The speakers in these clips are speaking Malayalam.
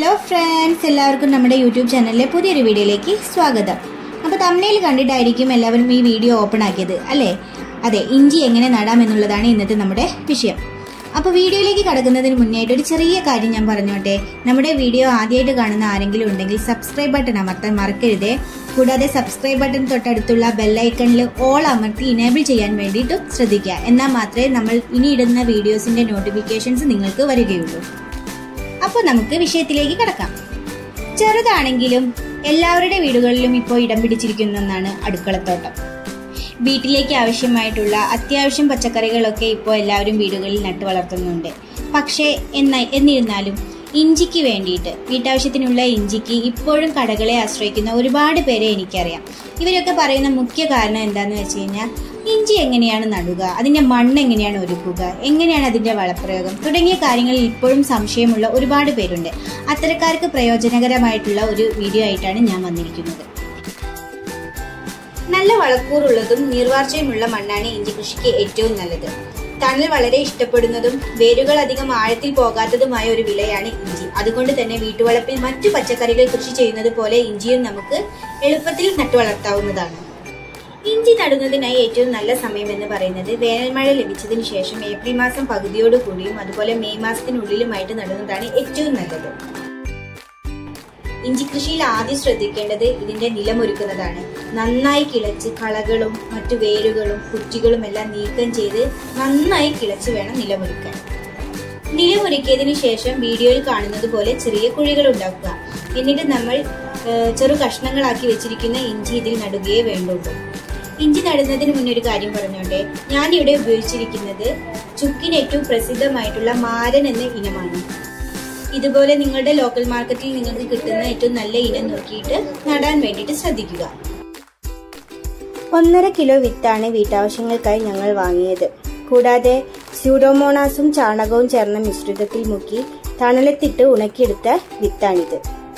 ഹലോ ഫ്രണ്ട്സ് എല്ലാവർക്കും നമ്മുടെ യൂട്യൂബ് ചാനലിലെ പുതിയൊരു വീഡിയോയിലേക്ക് സ്വാഗതം അപ്പോൾ തമിഴിൽ കണ്ടിട്ടായിരിക്കും എല്ലാവരും ഈ വീഡിയോ ഓപ്പൺ ആക്കിയത് അല്ലേ അതെ ഇഞ്ചി എങ്ങനെ നടാം എന്നുള്ളതാണ് ഇന്നത്തെ നമ്മുടെ വിഷയം അപ്പോൾ വീഡിയോയിലേക്ക് കടക്കുന്നതിന് മുന്നേയായിട്ട് ഒരു ചെറിയ കാര്യം ഞാൻ പറഞ്ഞോട്ടെ നമ്മുടെ വീഡിയോ ആദ്യമായിട്ട് കാണുന്ന ആരെങ്കിലും ഉണ്ടെങ്കിൽ സബ്സ്ക്രൈബ് ബട്ടൺ അമർത്താൻ മറക്കരുതേ കൂടാതെ സബ്സ്ക്രൈബ് ബട്ടൺ തൊട്ടടുത്തുള്ള ബെല്ലൈക്കണിൽ ഓൾ അമർത്തി ഇനേബിൾ ചെയ്യാൻ വേണ്ടിയിട്ടും ശ്രദ്ധിക്കുക എന്നാൽ മാത്രമേ നമ്മൾ ഇനി ഇടുന്ന വീഡിയോസിന്റെ നോട്ടിഫിക്കേഷൻസ് നിങ്ങൾക്ക് വരികയുള്ളൂ അപ്പോൾ നമുക്ക് വിഷയത്തിലേക്ക് കടക്കാം ചെറുതാണെങ്കിലും എല്ലാവരുടെ വീടുകളിലും ഇപ്പോൾ ഇടം പിടിച്ചിരിക്കുന്ന ഒന്നാണ് അടുക്കളത്തോട്ടം വീട്ടിലേക്ക് ആവശ്യമായിട്ടുള്ള അത്യാവശ്യം പച്ചക്കറികളൊക്കെ ഇപ്പോൾ എല്ലാവരും വീടുകളിൽ നട്ടു വളർത്തുന്നുണ്ട് പക്ഷേ എന്നാ എന്നിരുന്നാലും ഇഞ്ചിക്ക് വേണ്ടിയിട്ട് വീട്ടാവശ്യത്തിനുള്ള ഇഞ്ചിക്ക് ഇപ്പോഴും കടകളെ ആശ്രയിക്കുന്ന ഒരുപാട് പേരെ എനിക്കറിയാം ഇവരൊക്കെ പറയുന്ന മുഖ്യ കാരണം എന്താണെന്ന് വെച്ച് കഴിഞ്ഞാൽ ഇഞ്ചി എങ്ങനെയാണ് നടുക അതിന്റെ മണ്ണ് എങ്ങനെയാണ് ഒരുക്കുക എങ്ങനെയാണ് അതിന്റെ വളപ്രയോഗം തുടങ്ങിയ കാര്യങ്ങളിൽ ഇപ്പോഴും സംശയമുള്ള ഒരുപാട് പേരുണ്ട് അത്തരക്കാർക്ക് പ്രയോജനകരമായിട്ടുള്ള ഒരു വീഡിയോ ആയിട്ടാണ് ഞാൻ വന്നിരിക്കുന്നത് നല്ല വളക്കൂറുള്ളതും നീർവാർച്ചയുമുള്ള മണ്ണാണ് ഇഞ്ചി കൃഷിക്ക് ഏറ്റവും നല്ലത് തണൽ വളരെ ഇഷ്ടപ്പെടുന്നതും വേരുകൾ അധികം ആഴത്തിൽ പോകാത്തതുമായ ഒരു വിളയാണ് ഇഞ്ചി അതുകൊണ്ട് തന്നെ വീട്ടുവളപ്പിൽ മറ്റു പച്ചക്കറികൾ കൃഷി ചെയ്യുന്നത് പോലെ ഇഞ്ചിയും നമുക്ക് എളുപ്പത്തിൽ നട്ടുവളർത്താവുന്നതാണ് ഇഞ്ചി നടുന്നതിനായി ഏറ്റവും നല്ല സമയം എന്ന് പറയുന്നത് വേനൽമഴ ലഭിച്ചതിന് ശേഷം ഏപ്രിൽ മാസം പകുതിയോട് കൂടിയും അതുപോലെ മെയ് മാസത്തിനുള്ളിലുമായിട്ട് നടുന്നതാണ് ഏറ്റവും നല്ലത് ഇഞ്ചി കൃഷിയിൽ ആദ്യം ശ്രദ്ധിക്കേണ്ടത് ഇതിന്റെ നിലമൊരുക്കുന്നതാണ് നന്നായി കിളച്ച് കളകളും മറ്റു വേരുകളും കുറ്റികളും എല്ലാം നീക്കം ചെയ്ത് നന്നായി കിളച്ച് വേണം നിലമൊരുക്കാൻ നിലമൊരുക്കിയതിനു ശേഷം വീഡിയോയിൽ കാണുന്നത് പോലെ ചെറിയ കുഴികൾ ഉണ്ടാക്കുക എന്നിട്ട് നമ്മൾ ഏഹ്, ചെറു കഷ്ണങ്ങളാക്കി വെച്ചിരിക്കുന്ന ഇഞ്ചി ഇതിൽ നടുകയേ വേണ്ടുള്ളൂ ഇഞ്ചി നടുന്നതിന് മുന്നേ ഒരു കാര്യം പറഞ്ഞോട്ടെ ഞാൻ ഇവിടെ ഉപയോഗിച്ചിരിക്കുന്നത് ചുക്കിന് ഏറ്റവും പ്രസിദ്ധമായിട്ടുള്ള മാരൻ എന്ന ഇനമാണ് ഇതുപോലെ നിങ്ങളുടെ ലോക്കൽ മാർക്കറ്റിൽ നിങ്ങൾക്ക് കിട്ടുന്ന ഏറ്റവും നല്ല ഇനം നോക്കിയിട്ട് നടാൻ വേണ്ടിയിട്ട് ശ്രദ്ധിക്കുക ഒന്നര കിലോ വിത്താണ് വീട്ടാവശ്യങ്ങൾക്കായി ഞങ്ങൾ വാങ്ങിയത് കൂടാതെ സ്യൂഡോമോണാസും ചാണകവും ചേർന്ന മിശ്രിതത്തിൽ മുക്കി തണലത്തിട്ട് ഉണക്കിയെടുത്ത വിത്താണിത്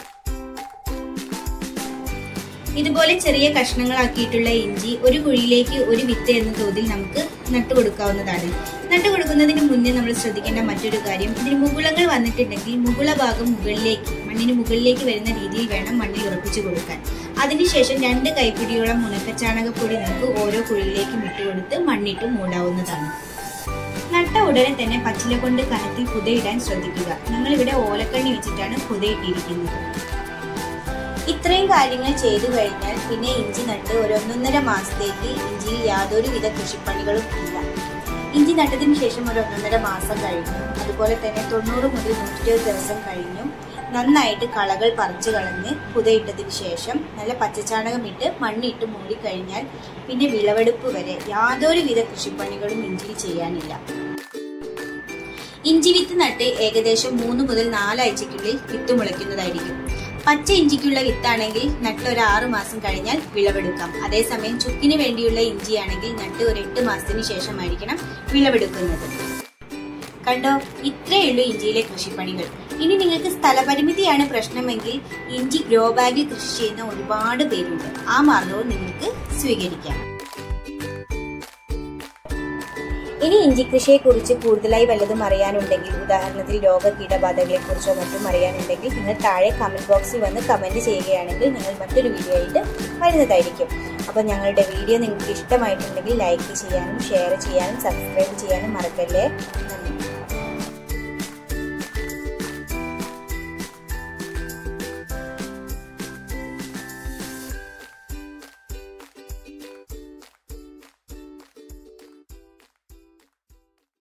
ഇതുപോലെ ചെറിയ കഷ്ണങ്ങളാക്കിയിട്ടുള്ള ഇഞ്ചി ഒരു കുഴിയിലേക്ക് ഒരു വിത്ത് എന്ന തോതിൽ നമുക്ക് നട്ടുകൊടുക്കാവുന്നതാണ് നട്ടുകൊടുക്കുന്നതിന് മുന്നേ നമ്മൾ ശ്രദ്ധിക്കേണ്ട മറ്റൊരു കാര്യം ഇതിന് മുകുളങ്ങൾ വന്നിട്ടുണ്ടെങ്കിൽ മുകുള ഭാഗം മുകളിലേക്ക് മണ്ണിന് മുകളിലേക്ക് വരുന്ന രീതിയിൽ വേണം മണ്ണിൽ ഉറപ്പിച്ചു കൊടുക്കാൻ അതിനുശേഷം രണ്ട് കൈപ്പിടിയോളം ഉണക്കച്ചാണകപ്പൊടി നമുക്ക് ഓരോ കുഴിയിലേക്കും ഇട്ടുകൊടുത്ത് മണ്ണിട്ട് മൂടാവുന്നതാണ് നട്ട ഉടനെ തന്നെ പച്ചില കൊണ്ട് കനത്തിൽ പുതയിടാൻ ശ്രദ്ധിക്കുക ഞങ്ങളിവിടെ ഓലക്കണ്ണി വെച്ചിട്ടാണ് പുതയിട്ടിരിക്കുന്നത് ഇത്രയും കാര്യങ്ങൾ ചെയ്തു കഴിഞ്ഞാൽ പിന്നെ ഇഞ്ചി നട്ട് ഒരു ഒന്നൊന്നര മാസത്തേക്ക് ഇഞ്ചിയിൽ യാതൊരുവിധ കൃഷിപ്പണികളും ഇല്ല ഇഞ്ചി നട്ടതിന് ശേഷം ഒരു ഒന്നൊന്നര മാസം കഴിഞ്ഞു അതുപോലെ തന്നെ തൊണ്ണൂറ് മുതൽ നൂറ്റി ഇരുപത് ദിവസം കഴിഞ്ഞു നന്നായിട്ട് കളകൾ പറിച്ചു കളഞ്ഞ് പുതയിട്ടതിന് ശേഷം നല്ല പച്ചച്ചാണകം ഇട്ട് മണ്ണിട്ട് മൂടി കഴിഞ്ഞാൽ പിന്നെ വിളവെടുപ്പ് വരെ യാതൊരുവിധ കൃഷിപ്പണികളും ഇഞ്ചിയിൽ ചെയ്യാനില്ല ഇഞ്ചി വിത്ത് നട്ട് ഏകദേശം മൂന്ന് മുതൽ നാലാഴ്ചയ്ക്കുള്ളിൽ വിത്ത് മുളയ്ക്കുന്നതായിരിക്കും പച്ച ഇഞ്ചിക്കുള്ള വിത്താണെങ്കിൽ നട്ട് ഒരു ആറു മാസം കഴിഞ്ഞാൽ വിളവെടുക്കാം അതേസമയം ചുക്കിന് വേണ്ടിയുള്ള ഇഞ്ചിയാണെങ്കിൽ നട്ട് ഒരു എട്ട് മാസത്തിന് ശേഷമായിരിക്കണം വിളവെടുക്കുന്നത് കണ്ടോ ഇത്രയേ ഉള്ളൂ ഇഞ്ചിയിലെ കൃഷിപ്പണികൾ ഇനി നിങ്ങൾക്ക് സ്ഥലപരിമിതിയാണ് പ്രശ്നമെങ്കിൽ ഇഞ്ചി ഗ്രോ ബാഗിൽ കൃഷി ചെയ്യുന്ന ഒരുപാട് പേരുണ്ട് ആ മാർഗവും നിങ്ങൾക്ക് സ്വീകരിക്കാം ഇനി ഇഞ്ചി കൃഷിയെ കുറിച്ച് കൂടുതലായി വല്ലതും അറിയാനുണ്ടെങ്കിൽ ഉദാഹരണത്തിൽ രോഗ കീടബാധകളെ കുറിച്ചോ മറ്റും അറിയാനുണ്ടെങ്കിൽ നിങ്ങൾ താഴെ കമന്റ് ബോക്സിൽ വന്ന് കമന്റ് ചെയ്യുകയാണെങ്കിൽ ഞങ്ങൾ മറ്റൊരു വീഡിയോ ആയിട്ട് വരുന്നതായിരിക്കും അപ്പോൾ ഞങ്ങളുടെ വീഡിയോ നിങ്ങൾക്ക് ഇഷ്ടമായിട്ടുണ്ടെങ്കിൽ ലൈക്ക് ചെയ്യാനും ഷെയർ ചെയ്യാനും സബ്സ്ക്രൈബ് ചെയ്യാനും മറക്കല്ലേ നന്ദി